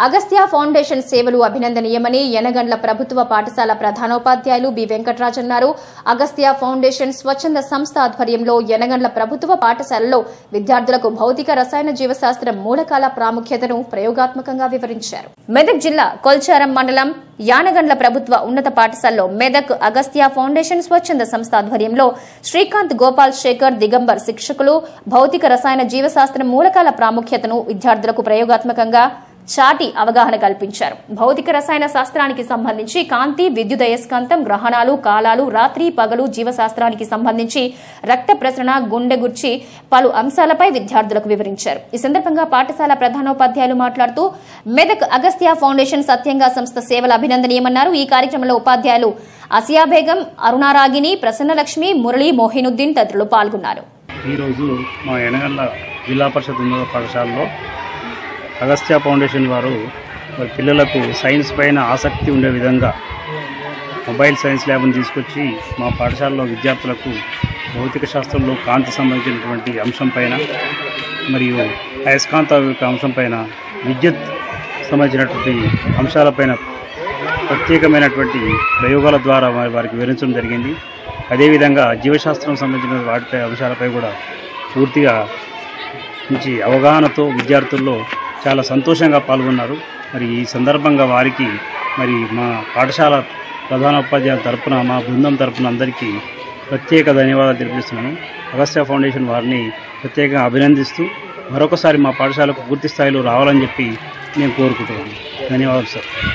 Agastya foundation సేవలు అభినందనీయమని యనగండ్ల ప్రభుత్వ పాఠశాల ప్రధానోపాధ్యాయులు బి వెంకట్రాజ్ అన్నారు అగస్త్య ఫౌండేషన్ స్వచ్ఛంద సంస్థ ఆధ్వర్యంలో యనగండ్ల ప్రభుత్వ పాఠశాలలో విద్యార్థులకు భౌతిక రసాయన జీవశాస్త్రం మూలకాల ప్రాముఖ్యతను ప్రయోగాత్మకంగా వివరించారు మెదక్ జిల్లా కొల్చారం మండలం యానగండ్ల ప్రభుత్వ ఉన్నత పాఠశాలలో మెదక్ అగస్త్య ఫౌండేషన్ స్వచ్ఛంద సంస్థ ఆధ్వర్యంలో శ్రీకాంత్ గోపాల్ శేఖర్ దిగంబర్ శిక్షకులు భౌతిక రసాయన జీవశాస్త్రం మూలకాల ప్రాముఖ్యతను విద్యార్థులకు ప్రయోగాత్మకంగా చాటి అవగాహన కల్పించారు భౌతిక రసాయన శాస్త్రానికి సంబంధించి కాంతి విద్యుదయస్కాంతం గ్రహణాలు కాలాలు రాత్రి పగలు జీవశాస్త్రానికి సంబంధించి రక్త ప్రసరణ గుండె గుర్చి పలు అంశాలపై విద్యార్థులకు వివరించారు ఈ సందర్భంగా పాఠశాల ప్రధానోపాధ్యాయులు మాట్లాడుతూ మెదక్ అగస్త్య ఫౌండేషన్ సత్యంగా సంస్థ సేవలు అభినందనీయమన్నారు ఈ కార్యక్రమంలో ఉపాధ్యాయులు అసియా బేగం అరుణారాగిని ప్రసన్నలక్ష్మి మురళి మోహినుద్దీన్ తదితరులు పాల్గొన్నారు ఈరోజు మా ఎనగండ్ల జిల్లా పరిషత్ ఉన్నత పాఠశాలలో అగస్త్య ఫౌండేషన్ వారు మరి పిల్లలకు సైన్స్ పైన ఆసక్తి ఉండే విధంగా మొబైల్ సైన్స్ ల్యాబ్ని తీసుకొచ్చి మా పాఠశాలలో విద్యార్థులకు భౌతిక శాస్త్రంలో కాంతి సంబంధించినటువంటి అంశం పైన మరియు అయస్కాంత యొక్క అంశం పైన విద్యుత్ సంబంధించినటువంటి అంశాలపైన ప్రత్యేకమైనటువంటి ప్రయోగాల ద్వారా వారి- వారికి వివరించడం జరిగింది అదేవిధంగా జీవశాస్త్రం సంబంధించిన వాటిపై అంశాలపై కూడా పూర్తిగా మంచి అవగాహనతో విద్యార్థుల్లో చాలా సంతోషంగా పాల్గొన్నారు మరి ఈ సందర్భంగా వారికి మరి మా పాఠశాల ప్రధానోపాధ్యాయుల తరపున మా బృందం తరపున అందరికీ ప్రత్యేక ధన్యవాదాలు తెలిపిస్తున్నాను అగస్త్య ఫౌండేషన్ వారిని ప్రత్యేకంగా అభినందిస్తూ మరొకసారి మా పాఠశాలకు పూర్తి స్థాయిలో రావాలని చెప్పి నేను కోరుకుంటున్నాను ధన్యవాదాలు సార్